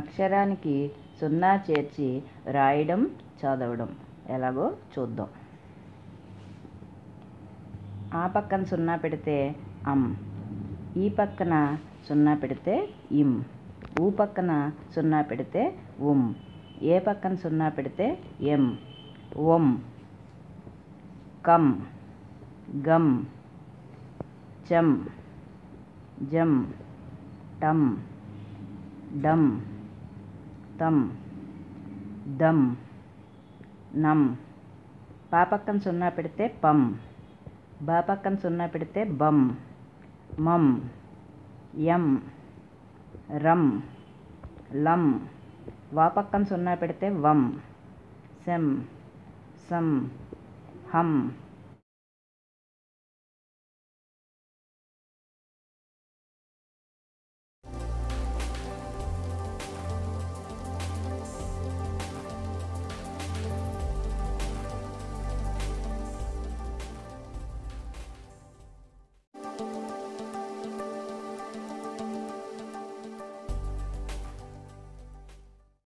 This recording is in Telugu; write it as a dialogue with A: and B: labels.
A: అక్షరానికి సున్నా చేర్చి రాయడం చదవడం ఎలాగో చూద్దాం ఆ పక్కన సున్నా పెడితే అమ్ ఈ పక్కన సున్నా పెడితే ఇమ్ ఊ పక్కన సున్నా పెడితే ఉమ్ ఏ పక్కన సున్నా పెడితే ఎం ఒమ్ కమ్ గమ్ చమ్ జమ్ టమ్ డమ్ తమ్ దమ్ నమ్ పా పక్కన సున్నా పెడితే పమ్ బా పక్కన సున్నా పెడితే బమ్ మమ్ యం రమ్ లం వా పక్కన సున్నా పెడితే వం సెమ్ సమ్ హమ్